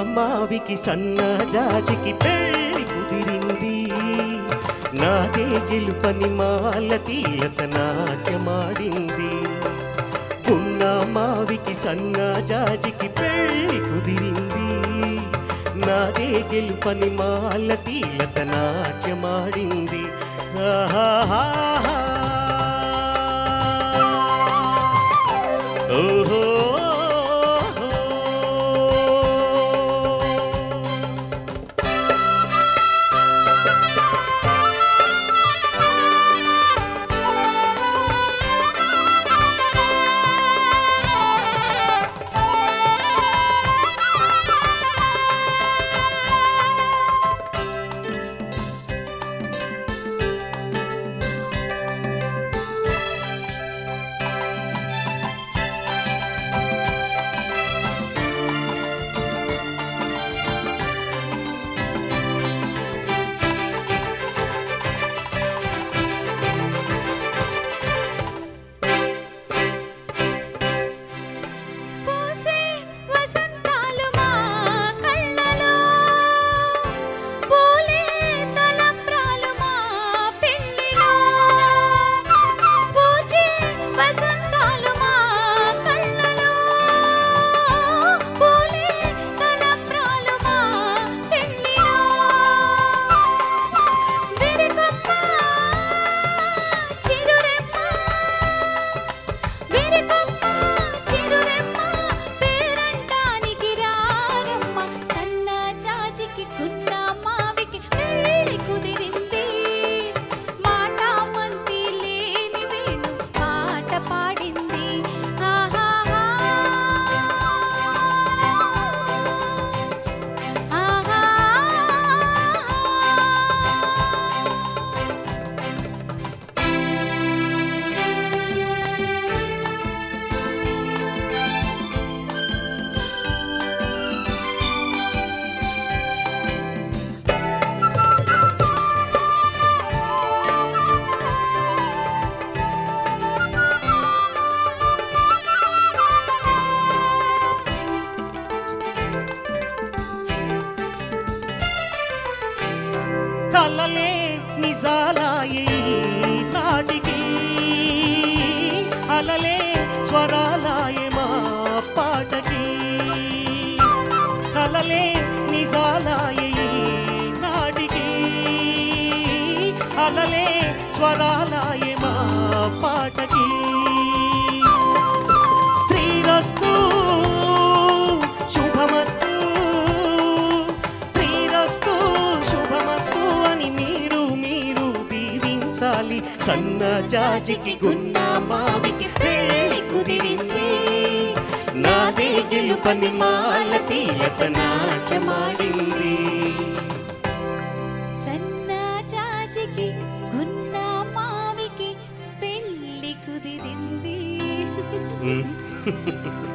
మావికి సన్న జాజికి పెళ్ళి కుదిరింది నాదే గెలుపని మాల తీలత నాట్యమాడింది గున్న మావికి సన్న జాజికి పెళ్ళి కుదిరింది నాదే గెలుపని మాల తీలత నాట్యమాడింది ఆహాహాహా. ఓహో పూసే వసంతాలు మా కళ్ళలో పూలే తలంబ్రాలు మా పెళ్ళిలో పూచే వసంతాలు మా కళ్ళలో పూలే తలంబ్రాలు మా పెళ్ళిలో విరికొమ్మ చిరురెమ్మ విరికొమ్మ చిరురెమ్మ పేరంటానికి రారమ్మ సన్న జాజికి గున్న మావికి పెళ్ళి కుదిరింది మాట మంతి లేని వేణు పాట పాడింది ఆహాహా ఆహా కలలే నిజాలాయి నాటికి అలలే స్వరాలాయే మా పాటకి కలలే నిజాలాయి నాటికి అలలే స్వరాలాయే మా పాటకి శ్రీరస్తు శుభమస్తు శ్రీరస్తు శుభమస్తు అని మీరు మీరు దీవించాలి సన్న జాజికి గున్న మావికి పెళ్ళి కుదిరింది నాదే గెలుపని మాల తీలత నాట్యమాడింది సన్న జాజికి గున్న మావికి పెళ్ళి కుదిరింది ఉమ్.